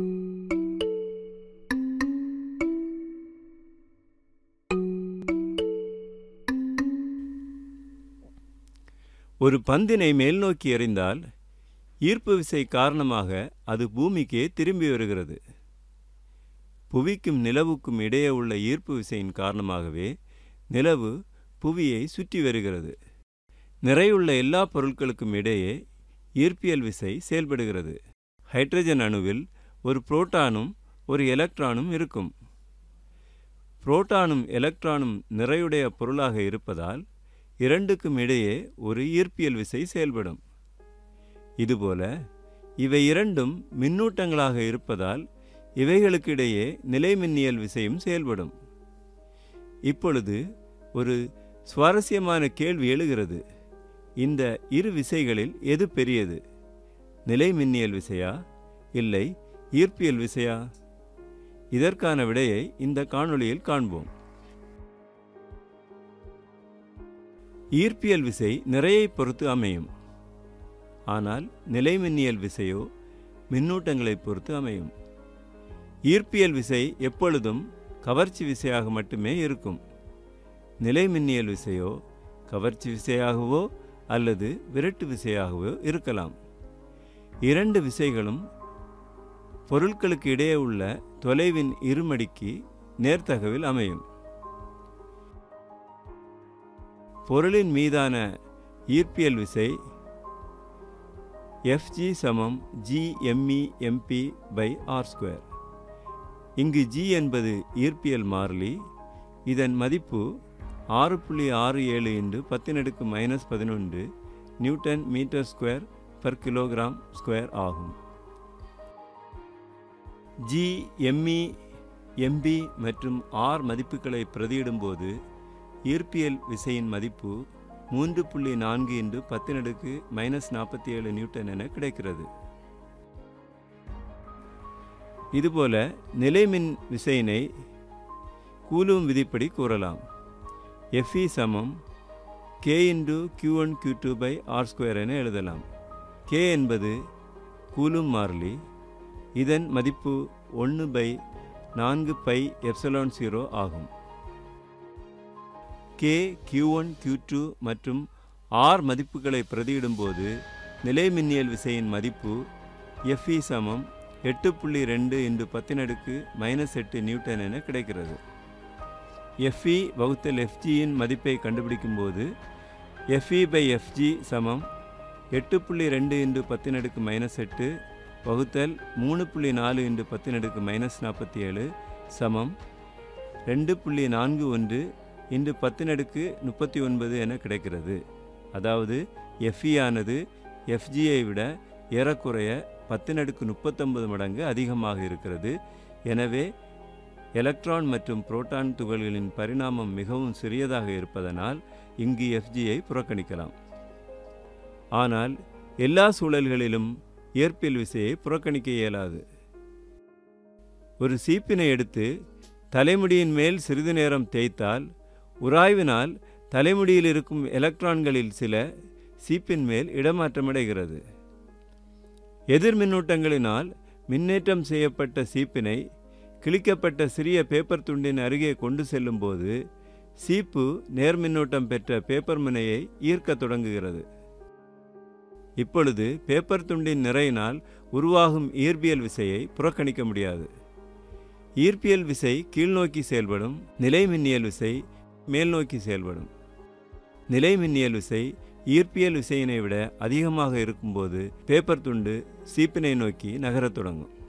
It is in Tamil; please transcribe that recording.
ஒரு பந்தினை மேல்நோக்கி எறிந்தால் ஈர்ப்பு விசை காரணமாக அது பூமிக்கே திரும்பி வருகிறது புவிக்கும் நிலவுக்கும் இடையே உள்ள ஈர்ப்பு விசையின் காரணமாகவே நிலவு புவியை சுற்றி வருகிறது நிறையுள்ள எல்லா பொருட்களுக்கும் இடையே ஈர்ப்பியல் விசை செயல்படுகிறது ஹைட்ரஜன் அணுவில் ஒரு புரோட்டானும் ஒரு எலக்ட்ரானும் இருக்கும் புரோட்டானும் எலக்ட்ரானும் நிறையுடைய பொருளாக இருப்பதால் இரண்டுக்கும் இடையே ஒரு ஈர்ப்பியல் விசை செயல்படும் இதுபோல இவை இரண்டும் மின்னூட்டங்களாக இருப்பதால் இவைகளுக்கிடையே நிலைமின்னியல் விசையும் செயல்படும் இப்பொழுது ஒரு சுவாரஸ்யமான கேள்வி எழுகிறது இந்த இரு விசைகளில் எது பெரியது நிலைமின்னியல் விசையா இல்லை ஈர்ப்பியல் விசையா இதற்கான விடையை இந்த காணொளியில் காண்போம் ஈர்ப்பியல் விசை நிறையை பொறுத்து அமையும் ஆனால் நிலைமின்னியல் விசையோ மின்னூட்டங்களை பொறுத்து அமையும் ஈர்ப்பியல் விசை எப்பொழுதும் கவர்ச்சி விசையாக மட்டுமே இருக்கும் நிலைமின்னியல் விசையோ கவர்ச்சி விசையாகவோ அல்லது விரட்டு விசையாகவோ இருக்கலாம் இரண்டு விசைகளும் பொருட்களுக்கு இடையே உள்ள தொலைவின் இருமடிக்கு நேர்த்தகவில் அமையும் பொருளின் மீதான ஈர்ப்பியல் விசை எஃப்ஜி சமம் G ME MP by R square இங்கு ஜி என்பது ஈர்ப்பியல் மாறிலி இதன் மதிப்பு ஆறு புள்ளி ஆறு ஏழு இன்று பத்தினடுக்கு மைனஸ் பதினொன்று newton meter square per kilogram square ஆகும் ஜி எம்இ எம்பி மற்றும் ஆர் மதிப்புகளை பிரதியிடும்போது ஈர்ப்பியல் விசையின் மதிப்பு மூன்று புள்ளி நான்கு இன்று பத்தினடுக்கு மைனஸ் நாற்பத்தி ஏழு நியூட்டன் என கிடைக்கிறது இதுபோல நிலைமின் விசையினை கூலும் விதிப்படி கூறலாம் எஃப்இ சமம் K into Q one Q two by R square என எழுதலாம் கே என்பது கூலும் மாறிலி இதன் மதிப்பு ஒன்று பை நான்கு பை எப்சலான் ஜீரோ ஆகும் K Q one Q two மற்றும் ஆர் மதிப்புகளை பிரதியிடும்போது நிலைமின்னியல் விசையின் மதிப்பு எஃப்இ சமம் எட்டு புள்ளி ரெண்டு இன்று பத்தினடுக்கு மைனஸ் எட்டு நியூட்டன் என கிடைக்கிறது எஃப்இ வகுத்தல் எஃப்ஜியின் மதிப்பை கண்டுபிடிக்கும்போது எஃப்இ பை எஃப்ஜி சமம் எட்டு புள்ளி ரெண்டு இன்று பத்தினடுக்கு மைனஸ் எட்டு வகுத்தல் மூணு புள்ளி நாலு இன்று பத்தினடுக்கு மைனஸ் நாற்பத்தி ஏழு சமம் ரெண்டு புள்ளி நான்கு ஒன்று இன்று பத்தினடுக்கு முப்பத்தி ஒன்பது என கிடைக்கிறது அதாவது எஃப்இ ஆனது எஃப்ஜியை விட ஏறக்குறைய பத்தினடுக்கு முப்பத்தொன்பது மடங்கு அதிகமாக இருக்கிறது எனவே எலக்ட்ரான் மற்றும் புரோட்டான் துகள்களின் பரிணாமம் மிகவும் சிறியதாக இருப்பதனால் இங்கு எஃப்ஜியை புறக்கணிக்கலாம் ஆனால் எல்லா சூழல்களிலும் இயற்பியல் விசையை புறக்கணிக்க இயலாது ஒரு சீப்பினை எடுத்து தலைமுடியின் மேல் சிறிது நேரம் தேய்த்தால் உராய்வினால் தலைமுடியில் இருக்கும் எலக்ட்ரான்களில் சில சீப்பின் மேல் இடமாற்றமடைகிறது எதிர் மின்னூட்டங்களினால் மின்னேற்றம் செய்யப்பட்ட சீப்பினை கிழிக்கப்பட்ட சிறிய பேப்பர் துண்டின் அருகே கொண்டு செல்லும்போது சீப்பு நேர்மின்னூட்டம் பெற்ற பேப்பர் முனையை ஈர்க்கத் தொடங்குகிறது இப்பொழுது பேப்பர் துண்டின் நிறையினால் உருவாகும் ஈர்ப்பியல் விசையை புறக்கணிக்க முடியாது ஈர்ப்பியல் விசை கீழ்நோக்கி செயல்படும் நிலைமின்னியல் விசை மேல்நோக்கி செயல்படும் நிலைமின்னியல் விசை ஈர்ப்பியல் விசையினை விட அதிகமாக இருக்கும்போது பேப்பர் துண்டு சீப்பினை நோக்கி நகரத் தொடங்கும்